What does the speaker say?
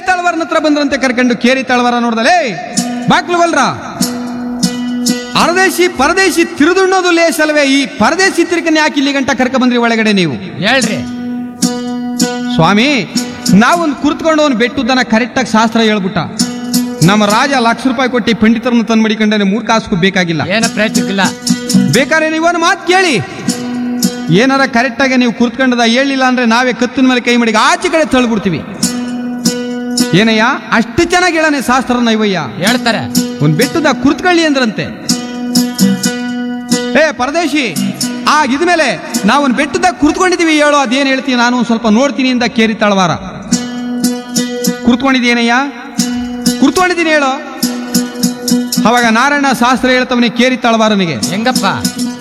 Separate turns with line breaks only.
ತಳವಾರನ ಹತ್ರ ಬಂದ್ರಂತೆ ಕರ್ಕೊಂಡು ಕೇರಿ ತಳವಾರ ನೋಡ್ದಲೇ ಬಾಕ್ಲು ಬಲ್ರ ಅರದೇಶಿ ಪರದೇಶಿ ತಿರುದುಣ್ಣೋದು ಲೇಸಲ್ವೇ ಈ ಪರದೇಶಿ ತಿರುಕನ್ ಯಾಕೆ ಇಲ್ಲಿ ಗಂಟ ಕರ್ಕ ಬಂದ್ರಿ ಒಳಗಡೆ ನೀವು
ಹೇಳ್ರಿ
ಸ್ವಾಮಿ ನಾವೊಂದು ಕುರ್ತ್ಕೊಂಡು ಅವ್ನು ಬೆಟ್ಟುದನ್ನ ಕರೆಕ್ಟಾಗಿ ಶಾಸ್ತ್ರ ಹೇಳ್ಬಿಟ್ಟ ನಮ್ಮ ರಾಜ ಲಕ್ಷ ರೂಪಾಯಿ ಕೊಟ್ಟು ಪಂಡಿತರನ್ನ ತಂದು ಮಡಿಕೊಂಡಾನೆ ಮೂರ್ ಕಾಸು ಬೇಕಾಗಿಲ್ಲ
ಏನ ಪ್ರಯತ್ನಕ್ಕಿಲ್ಲ
ಬೇಕಾದ್ರೆ ನೀವು ಒಂದು ಮಾತು ಕೇಳಿ ಏನಾರ ಕರೆಕ್ಟಾಗಿ ನೀವು ಕುರ್ತ್ಕೊಂಡದ ಹೇಳಿಲ್ಲ ಅಂದ್ರೆ ನಾವೇ ಕತ್ತಿನ ಮೇಲೆ ಕೈ ಮಾಡಿ ಆಚೆ ಕಡೆ ತಳ್ಬಿಡ್ತೀವಿ ಏನಯ್ಯ ಅಷ್ಟು ಚೆನ್ನಾಗಿ ಹೇಳನೆ ಶಾಸ್ತ್ರನ ಇವಯ್ಯ
ಹೇಳ್ತಾರೆ
ಒಂದ್ ಬೆಟ್ಟದ ಕುರ್ತ್ಕೊಳ್ಳಿ ಅಂದ್ರಂತೆ ಏ ಪರದೇಶಿ ಆ ಇದ್ಮೇಲೆ ನಾವು ಒಂದು ಬೆಟ್ಟದಾಗ ಕುರ್ತ್ಕೊಂಡಿದೀವಿ ಹೇಳೋ ಅದೇನ್ ಹೇಳ್ತೀನಿ ನಾನು ಒಂದ್ ಸ್ವಲ್ಪ ನೋಡ್ತೀನಿ ಇಂದ ಕೇರಿ ತಳವಾರ ಕುರ್ತ್ಕೊಂಡಿದ್ದೀನಯ್ಯ ಕುರ್ತ್ಕೊಂಡಿದ್ದೀನಿ ಹೇಳೋ ಅವಾಗ ನಾರಾಯಣ ಶಾಸ್ತ್ರ ಹೇಳ್ತವನಿ ಕೇರಿ ತಳವಾರನಿಗೆ
ಹೆಂಗಪ್ಪ